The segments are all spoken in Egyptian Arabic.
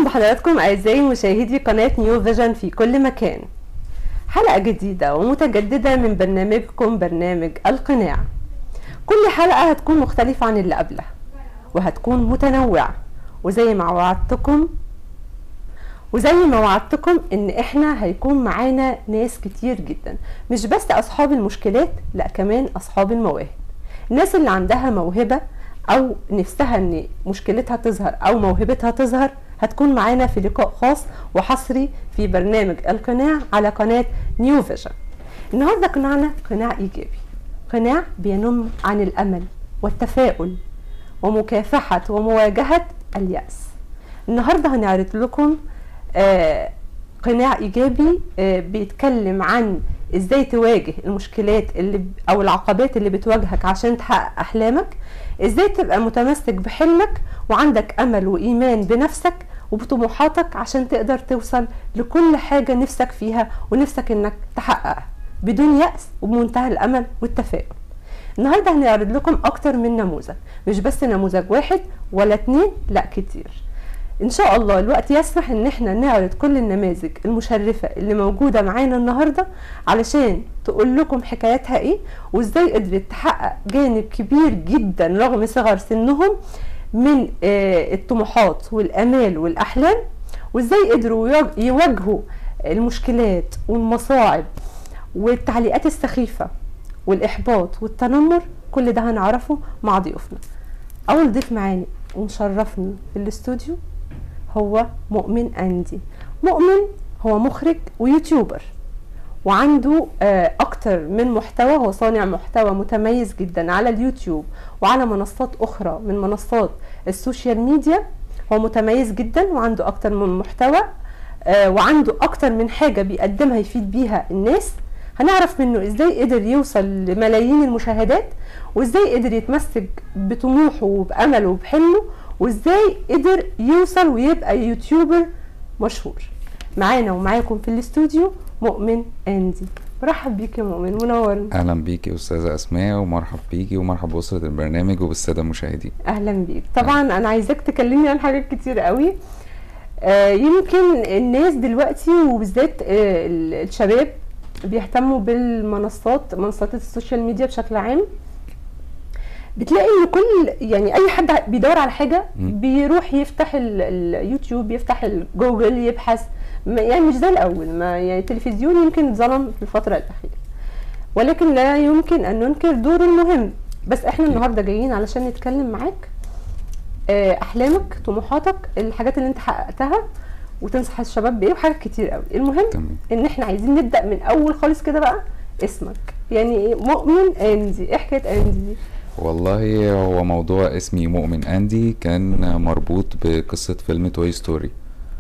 بحضراتكم أعزائي مشاهدي قناة نيو فيجن في كل مكان حلقة جديدة ومتجددة من برنامجكم برنامج القناع كل حلقة هتكون مختلفة عن اللي قبلها وهتكون متنوعة وزي ما وعدتكم وزي ما وعدتكم ان احنا هيكون معانا ناس كتير جدا مش بس اصحاب المشكلات لا كمان اصحاب المواهب الناس اللي عندها موهبة او نفسها ان مشكلتها تظهر او موهبتها تظهر هتكون معانا في لقاء خاص وحصري في برنامج القناع على قناة نيو فيجن النهاردة قناعنا قناع ايجابي قناع بينم عن الامل والتفاؤل ومكافحة ومواجهة اليأس النهاردة هنعرض لكم آه قناع ايجابي آه بيتكلم عن ازاي تواجه المشكلات اللي او العقبات اللي بتواجهك عشان تحقق احلامك ازاي تبقى متمسك بحلمك وعندك امل وايمان بنفسك وبطموحاتك عشان تقدر توصل لكل حاجة نفسك فيها ونفسك انك تحققها بدون يأس وبمنتهى الامل والتفاؤل النهاردة هنعرض لكم اكتر من نموذج مش بس نموذج واحد ولا اتنين لا كتير ان شاء الله الوقت يسمح ان احنا نعرض كل النماذج المشرفة اللي موجودة معانا النهاردة علشان تقول لكم حكاياتها ايه وازاي قدرت تحقق جانب كبير جدا رغم صغر سنهم من آه الطموحات والامال والاحلام وازاي قدروا يواجهوا المشكلات والمصاعب والتعليقات السخيفة والاحباط والتنمر كل ده هنعرفه مع ضيوفنا اول ضيف معانا ومشرفني في الاستوديو هو مؤمن أندي مؤمن هو مخرج ويوتيوبر وعنده أكتر من محتوى هو صانع محتوى متميز جدا على اليوتيوب وعلى منصات أخرى من منصات السوشيال ميديا هو متميز جدا وعنده أكتر من محتوى وعنده أكتر من حاجة بيقدمها يفيد بيها الناس هنعرف منه ازاي قدر يوصل لملايين المشاهدات وازاي قدر يتمسك بطموحه وبأمله وبحلمه وازاي قدر يوصل ويبقى يوتيوبر مشهور معانا ومعاكم في الاستوديو مؤمن اندي مرحب بيك يا مؤمن منورني اهلا بيكي استاذه اسماء ومرحب بيكي ومرحب باسره البرنامج وبالساده المشاهدين اهلا بيك طبعا انا عايزاك تكلمني عن حاجات كتير قوي آه يمكن الناس دلوقتي وبالذات آه الشباب بيهتموا بالمنصات منصات السوشيال ميديا بشكل عام بتلاقي ان كل يعني اي حد بيدور على حاجه بيروح يفتح اليوتيوب يفتح الجوجل يبحث يعني مش زي الاول ما يعني التلفزيون يمكن اتظلم في الفتره الاخيره ولكن لا يمكن ان ننكر دوره المهم بس احنا النهارده جايين علشان نتكلم معاك احلامك طموحاتك الحاجات اللي انت حققتها وتنصح الشباب بايه وحاجات كتير قوي المهم تمام. ان احنا عايزين نبدا من اول خالص كده بقى اسمك يعني مؤمن اندي ايه حكايه اندي دي والله هو موضوع اسمي مؤمن اندي كان مربوط بقصه فيلم توي ستوري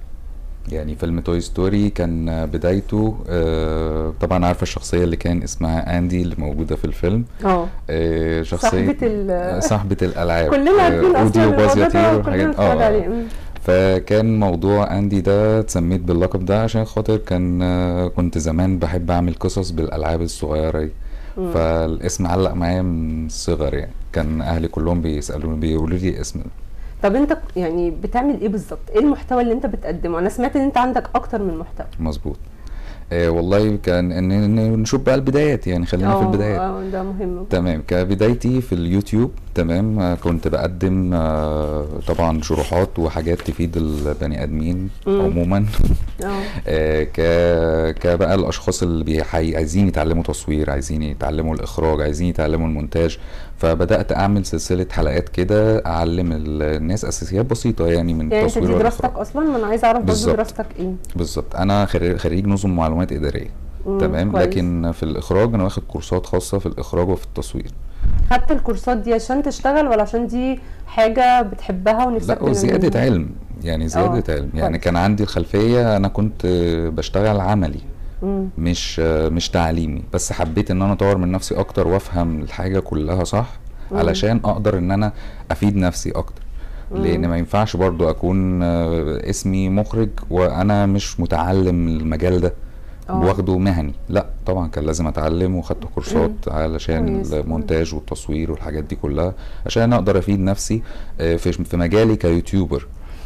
يعني فيلم توي ستوري كان بدايته آه طبعا عارفه الشخصيه اللي كان اسمها اندي اللي موجوده في الفيلم اه آه شخصيه صاحبه صاحبه الالعاب كلنا عارفين آه اصلا اودي وباز الموضوع يطير ده والحاجات وكلنا بنتفرج اه عليه فكان موضوع اندي ده اتسميت باللقب ده عشان خاطر كان كنت زمان بحب اعمل قصص بالالعاب الصغيره دي فالاسم علق معايا من الصغر يعني كان اهلي كلهم بيسالوني بيقولوا لي اسم طب انت يعني بتعمل ايه بالظبط ايه المحتوى اللي انت بتقدمه انا سمعت ان انت عندك اكتر من محتوى مظبوط آه والله كان ان إن نشوف بقى البدايات يعني خلينا في البدايات اه ده مهم تمام كبدايتي في اليوتيوب تمام آه كنت بقدم آه طبعا شروحات وحاجات تفيد البني ادمين مم. عموما اه آه ك كبقى الاشخاص اللي بيحي... عايزين يتعلموا تصوير عايزين يتعلموا الاخراج عايزين يتعلموا المونتاج فبدات اعمل سلسله حلقات كده اعلم الناس اساسيات بسيطه يعني من يعني انت التصوير دي دراستك والإخراج. اصلا ما انا عايزه اعرف برضه بالظبط. دراستك ايه بالظبط انا خريج خريج نظم معلومات اداريه مم، تمام كويس. لكن في الاخراج انا واخد كورسات خاصه في الاخراج وفي التصوير خدت الكورسات دي عشان تشتغل ولا عشان دي حاجه بتحبها ونفسك لا وزياده تنميها؟ علم يعني زياده آه، علم يعني كويس. كان عندي الخلفيه انا كنت بشتغل عملي مم. مش مش تعليمي بس حبيت ان انا اطور من نفسي اكتر وافهم الحاجه كلها صح مم. علشان اقدر ان انا افيد نفسي اكتر مم. لان ما ينفعش برضو اكون آه، اسمي مخرج وانا مش متعلم المجال ده آه. واخده مهني لا طبعا كان لازم اتعلم وخدت كورسات علشان كويس. المونتاج والتصوير والحاجات دي كلها عشان اقدر افيد نفسي آه، في في مجالي كيوتيوبر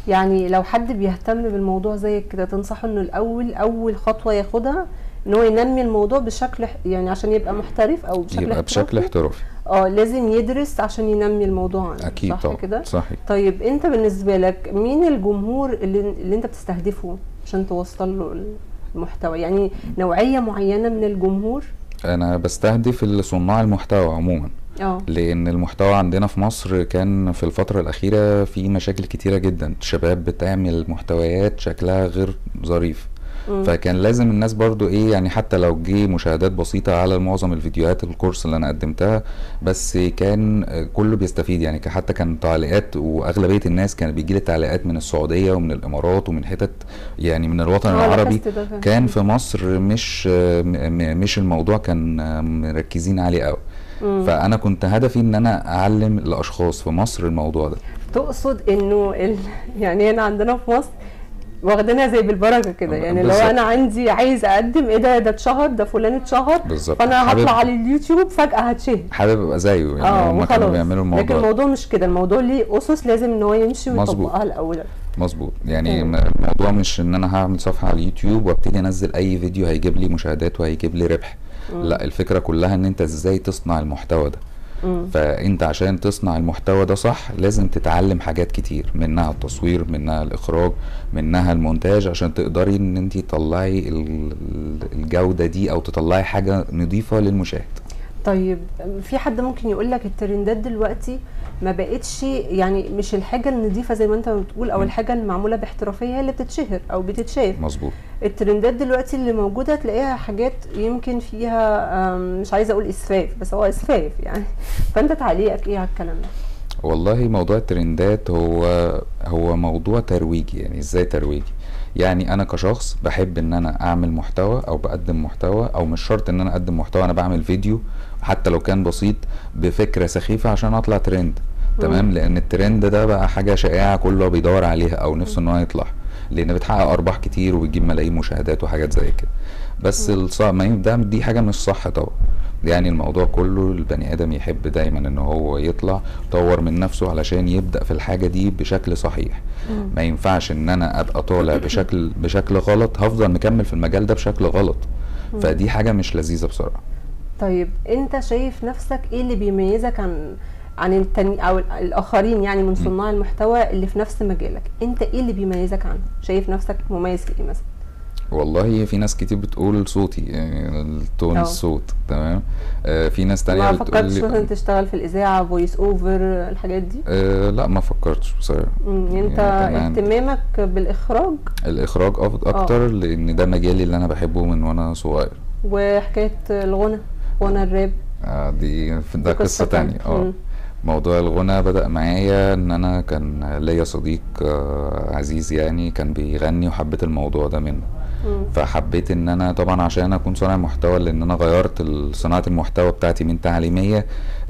يعني لو حد بيهتم بالموضوع زي كده تنصحه انه الاول اول خطوه ياخدها ان هو ينمي الموضوع بشكل يعني عشان يبقى محترف او بشكل يبقى بشكل احترافي احترافي اه لازم يدرس عشان ينمي الموضوع عنده اكيد صح طبعا كده صحيح طيب انت بالنسبه لك مين الجمهور اللي, اللي انت بتستهدفه عشان توصل له المحتوى يعني نوعيه معينه من الجمهور انا بستهدف صناع المحتوى عموما اه لان المحتوى عندنا في مصر كان في الفترة الأخيرة في مشاكل كتيرة جدا شباب بتعمل محتويات شكلها غير ظريف مم. فكان لازم الناس برضو ايه يعني حتى لو جه مشاهدات بسيطة على معظم الفيديوهات الكورس اللي انا قدمتها بس كان آه، كله بيستفيد يعني ك- حتى كان تعليقات واغلبية الناس كان بيجي لي تعليقات من السعودية ومن الامارات ومن حتت يعني من الوطن اه العربي لاحظت ده فعلا. كان في مصر مش آه، م- م- مش الموضوع كان آه، مركزين عليه قوي مم. فانا كنت هدفي ان انا اعلم الاشخاص في مصر الموضوع ده تقصد انه ال... يعني هنا عندنا في مصر واخدينها زي بالبركه كده يعني لو بالظبط. انا عندي عايز اقدم ايه ده ده اتشهر ده فلان اتشهر بالظبط فانا حابب- هطلع على اليوتيوب فجاه هتشهر حابب ابقى زيه يعني اه هم كانوا وخلاص بيعملوا لكن الموضوع ده. الموضوع مش كده الموضوع ليه اسس لازم ان هو يمشي مظبوط. ويطبقها الاول مظبوط يعني مم. م- الموضوع مش ان انا هعمل صفحه على اليوتيوب وابتدي انزل اي فيديو هيجيب لي مشاهدات وهيجيب لي ربح مم. لا الفكره كلها ان انت ازاي تصنع المحتوى ده مم. فانت عشان تصنع المحتوى ده صح لازم تتعلم حاجات كتير منها التصوير منها الاخراج منها المونتاج عشان تقدري ان انت تطلعي ال- ال- الجوده دي او تطلعي حاجه نظيفه للمشاهد طيب في حد ممكن يقول لك الترندات دلوقتي ما بقتش يعني مش الحاجه النظيفه زي ما انت بتقول او مم. الحاجه المعموله باحترافيه هي اللي بتتشهر او بتتشاف مظبوط الترندات دلوقتي اللي موجوده تلاقيها حاجات يمكن فيها آم، مش عايزه اقول اسفاف بس هو اسفاف يعني فانت تعليقك ايه على الكلام ده والله موضوع الترندات هو هو موضوع ترويجي يعني ازاي ترويجي يعني انا كشخص بحب ان انا اعمل محتوى او بقدم محتوى او مش شرط ان انا اقدم محتوى انا بعمل فيديو حتى لو كان بسيط بفكرة سخيفة عشان اطلع ترند تمام لان الترند ده بقى حاجة شائعة كله بيدور عليها او نفسه ان هو يطلع لان بتحقق ارباح كتير وبتجيب ملايين مشاهدات وحاجات زي كده بس الص... ما ي- ده دي حاجة مش صح طبعا يعني الموضوع كله البني ادم يحب دايما ان هو يطلع يطور من نفسه علشان يبدأ في الحاجة دي بشكل صحيح ما ينفعش ان انا ابقى طالع بشكل بشكل غلط هفضل مكمل في المجال ده بشكل غلط فدي حاجة مش لذيذة بصراحة طيب انت شايف نفسك ايه اللي بيميزك عن عن التاني او الاخرين يعني من صناع المحتوى اللي في نفس مجالك انت ايه اللي بيميزك عنه شايف نفسك مميز في ايه مثلا والله في ناس كتير بتقول صوتي يعني التون اه. الصوت تمام آه في ناس تانية ما بتقول فكرتش لي- مثلا تشتغل في الاذاعه فويس اوفر الحاجات دي آه لا ما فكرتش بصراحة مم، انت يعني كان عندي- اهتمامك بالاخراج الاخراج أف- اكتر لان ده مجالي اللي انا بحبه من وانا صغير وحكايه الغنى غنى الراب آه دي ده دي قصة تانية اه مم. موضوع الغنى بدأ معايا ان انا كان ليا صديق آه، عزيز يعني كان بيغني وحبيت الموضوع ده منه مم. فحبيت ان انا طبعا عشان اكون صانع محتوى لان انا غيرت ال- صناعة المحتوى بتاعتي من تعليمية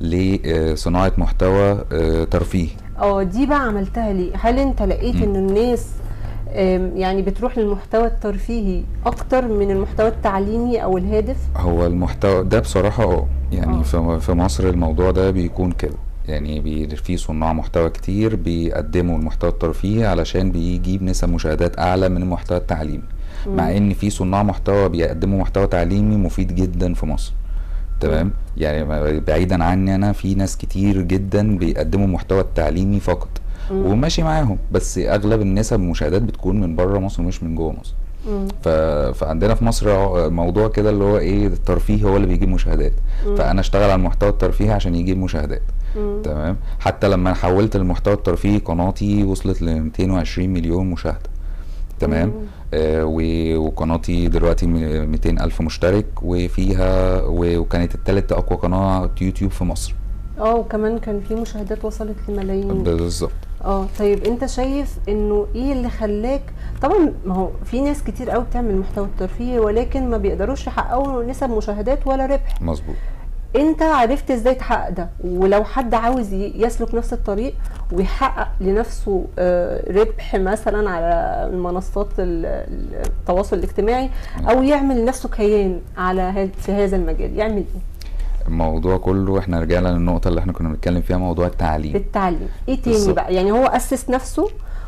لصناعة محتوى آه، ترفيهي اه دي بقى عملتها ليه هل انت لقيت مم. ان الناس آم، يعني بتروح للمحتوى الترفيهي اكتر من المحتوى التعليمي او الهادف هو المحتوى ده بصراحة اه اه. يعني في في مصر الموضوع ده بيكون كده يعني بي في صناع محتوى كتير بيقدموا المحتوى الترفيهي علشان بيجيب نسب مشاهدات اعلى من المحتوى التعليمي مع مم. ان في صناع محتوى بيقدموا محتوى تعليمي مفيد جدا في مصر تمام يعني ما- بعيدا عني انا في ناس كتير جدا بيقدموا محتوى التعليمي فقط مم. وماشي معاهم بس اغلب النسب المشاهدات بتكون من بره مصر مش من جوه مصر مم. ف... فعندنا في مصر ع- موضوع كده اللي هو ايه الترفيه هو اللي بيجيب مشاهدات مم. فانا اشتغل على المحتوى الترفيهي عشان يجيب مشاهدات مم. تمام حتى لما حولت المحتوى الترفيهي قناتي وصلت ل 220 مليون مشاهدة تمام مم. آه و- وقناتي دلوقتي م- 200 ألف مشترك وفيها و- وكانت التالت أقوى قناة يوتيوب في مصر اه وكمان كان في مشاهدات وصلت لملايين بالظبط اه طيب انت شايف انه ايه اللي خلاك طبعا ما هو في ناس كتير قوي بتعمل محتوى ترفيهي ولكن ما بيقدروش يحققوا نسب مشاهدات ولا ربح مظبوط انت عرفت ازاي تحقق ده ولو حد عاوز ي- يسلك نفس الطريق ويحقق لنفسه آه، ربح مثلا على منصات ال- ال- التواصل الاجتماعي او يعمل لنفسه كيان على ه- في هذا المجال يعمل ايه الموضوع كله احنا رجعنا للنقطة اللي احنا كنا بنتكلم فيها موضوع التعليم بالتعليم ايه تاني بالظبط. بقى يعني هو اسس نفسه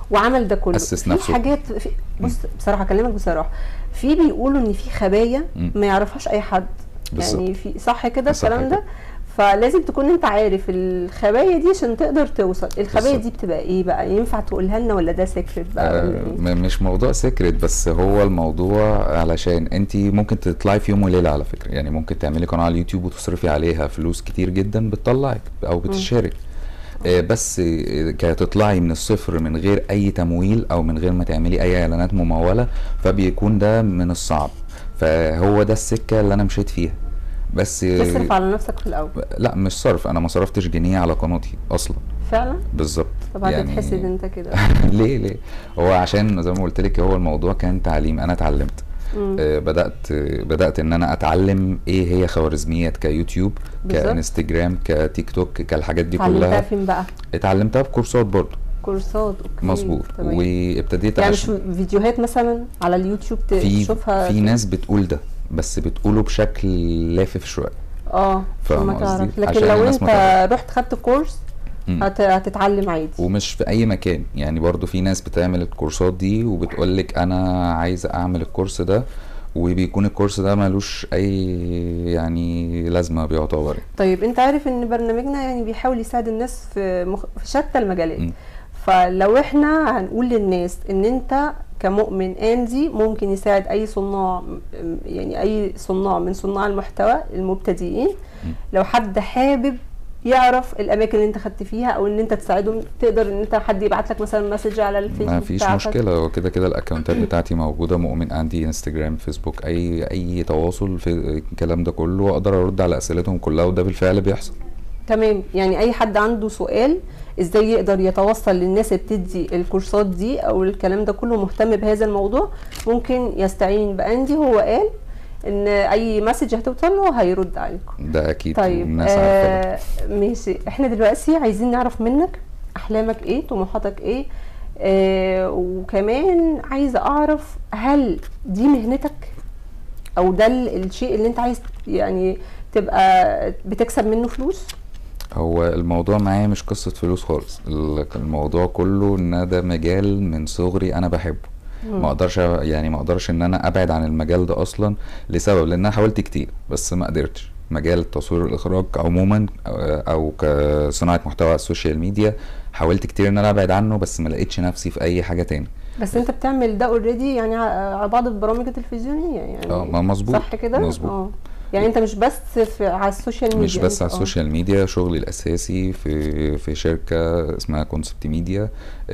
وعمل ده كله أسس في نفسه. حاجات في بص بصراحه اكلمك بصراحه في بيقولوا ان في خبايا مم. ما يعرفهاش اي حد بالظبط. يعني في صح كده صح الكلام كده. ده فلازم تكون انت عارف الخبايا دي عشان تقدر توصل الخبايا بالظبط. دي بتبقى ايه بقى ينفع تقولها لنا ولا ده سيكريت بقى ولا آه، ايه م- مش موضوع سيكريت بس هو الموضوع علشان انت ممكن تطلعي في يوم وليله على فكره يعني ممكن تعملي قناه على اليوتيوب وتصرفي عليها فلوس كتير جدا بتطلعك او بتشارك آه، بس آه، كتطلعي من الصفر من غير اي تمويل او من غير ما تعملي اي اعلانات مموله فبيكون ده من الصعب فهو ده السكه اللي انا مشيت فيها بس آه، تصرف على نفسك في الاول لا مش صرف انا ما صرفتش جنيه على قناتي اصلا فعلا بالظبط طب هتتحسد انت كده ليه ليه هو عشان زي ما قلت لك هو الموضوع كان تعليم انا اتعلمت مم. آه، بدات آه، بدات ان انا اتعلم ايه هي خوارزميات كيوتيوب بالظبط. كانستجرام كتيك توك كالحاجات دي اتعلمتها كلها فين بقى اتعلمتها بكورسات برضو كورسات اوكي مظبوط تمام. وابتديت يعني أش- مش فيديوهات مثلا على اليوتيوب ت- في تشوفها في ناس بتقول ده بس بتقوله بشكل لافف شويه اه فاهمة ما قصدي؟ تعرف لكن عشان لو الناس انت ما تعرف. رحت خدت كورس مم. هت... هتتعلم عادي ومش في اي مكان يعني برضو في ناس بتعمل الكورسات دي وبتقولك انا عايزه اعمل الكورس ده وبيكون الكورس ده ملوش اي يعني لازمه بيعتبر طيب انت عارف ان برنامجنا يعني بيحاول يساعد الناس في مخ... في شتى المجالات مم. فلو احنا هنقول للناس ان انت كمؤمن اندي ممكن يساعد اي صناع م- يعني اي صناع من صناع المحتوى المبتدئين لو حد حابب يعرف الاماكن اللي انت خدت فيها او ان انت تساعدهم تقدر ان انت حد يبعت لك مثلا مسج على الفيسبوك ما فيش بتاعتك. مشكله هو كده كده الاكونتات بتاعتي موجوده مؤمن عندي انستجرام فيسبوك اي اي تواصل في الكلام ده كله اقدر ارد على اسئلتهم كلها وده بالفعل بيحصل تمام يعني اي حد عنده سؤال ازاي يقدر يتوصل للناس اللي بتدي الكورسات دي او الكلام ده كله مهتم بهذا الموضوع ممكن يستعين باندي هو قال ان اي مسج هتوصل له هيرد عليكم ده اكيد طيب الناس عارفه ده. آه ماشي احنا دلوقتي عايزين نعرف منك احلامك ايه طموحاتك ايه آه وكمان عايزه اعرف هل دي مهنتك او ده ال- الشيء اللي انت عايز يعني تبقى بتكسب منه فلوس هو الموضوع معايا مش قصة فلوس خالص ال- الموضوع كله ان ده مجال من صغري انا بحبه ما اقدرش يعني ما اقدرش ان انا ابعد عن المجال ده اصلا لسبب لان انا حاولت كتير بس ما قدرتش مجال التصوير والاخراج عموما آه، او كصناعة محتوى على السوشيال ميديا حاولت كتير ان انا ابعد عنه بس ما لقيتش نفسي في اي حاجة تاني بس انت بتعمل ده اوريدي يعني ع- على بعض البرامج التلفزيونيه يعني اه ما مظبوط صح كده مظبوط اه يعني انت مش بس في على السوشيال ميديا مش بس انت- على اه. السوشيال ميديا شغلي الاساسي في في شركه اسمها كونسبت ميديا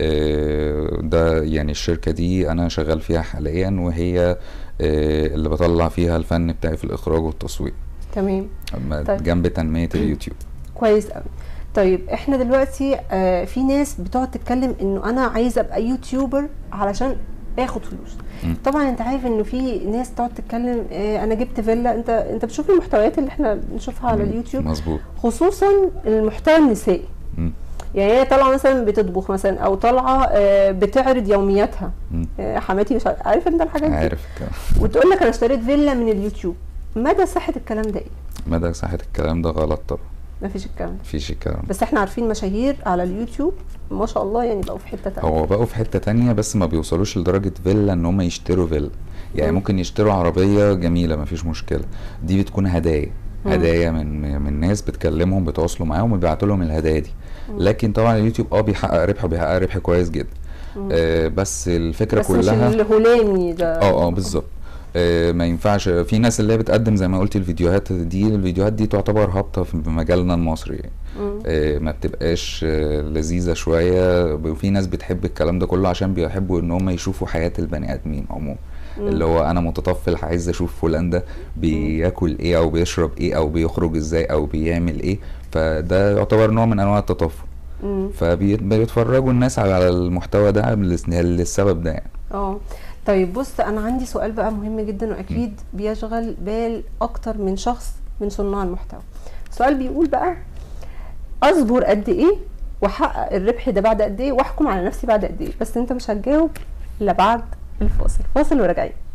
آه، ده يعني الشركه دي انا شغال فيها حاليا وهي آه، اللي بطلع فيها الفن بتاعي في الاخراج والتصوير تمام أما طيب. جنب تنميه اليوتيوب كويس قوي طيب احنا دلوقتي آه في ناس بتقعد تتكلم انه انا عايزه ابقى يوتيوبر علشان اخد فلوس مم. طبعا انت عارف انه في ناس تقعد تتكلم آه انا جبت فيلا انت انت بتشوف المحتويات اللي احنا بنشوفها على مم، اليوتيوب مظبوط خصوصا المحتوى النسائي مم، يعني هي طالعه مثلا بتطبخ مثلا او طالعه آه بتعرض يومياتها مم. آه حماتي مش عارف- عارف انت الحاجات دي عارف الكلام. وتقول لك انا اشتريت فيلا من اليوتيوب مدى صحه الكلام ده ايه مدى صحه الكلام ده غلط طبعا مفيش الكلام ده مفيش الكلام ده. بس احنا عارفين مشاهير على اليوتيوب ما شاء الله يعني بقوا في حته تانية هو بقوا في حتة تانية بس ما بيوصلوش لدرجة فيلا ان هم يشتروا فيلا يعني مم. ممكن يشتروا عربية جميلة مفيش مشكلة دي بتكون هدايا مم. هدايا من من ناس بتكلمهم بتواصلوا معاهم وبيبعتوا لهم الهدايا دي لكن طبعا اليوتيوب اه بيحقق ربح وبيحقق ربح كويس جدا آه بس الفكرة بس مش كلها الهلامي ده اه اه بالظبط آه، ما ينفعش في ناس اللي هي بتقدم زي ما قلت الفيديوهات دي الفيديوهات دي تعتبر هابطة في مجالنا المصري يعني مم. آه، ما بتبقاش آه، لذيذة شوية وفي ناس بتحب الكلام ده كله عشان بيحبوا ان هم يشوفوا حياة البني ادمين عموما مم. اللي هو انا متطفل عايز اشوف فلان ده بياكل ايه او بيشرب ايه او بيخرج ازاي او بيعمل ايه فده يعتبر نوع من انواع التطفل مم. فبيتفرجوا الناس على المحتوى ده للس- للسبب ده يعني اه طيب بص انا عندي سؤال بقى مهم جدا واكيد بيشغل بال اكتر من شخص من صناع المحتوى السؤال بيقول بقى اصبر قد ايه واحقق الربح ده بعد قد ايه واحكم على نفسي بعد قد ايه بس انت مش هتجاوب الا بعد الفاصل فاصل وراجعين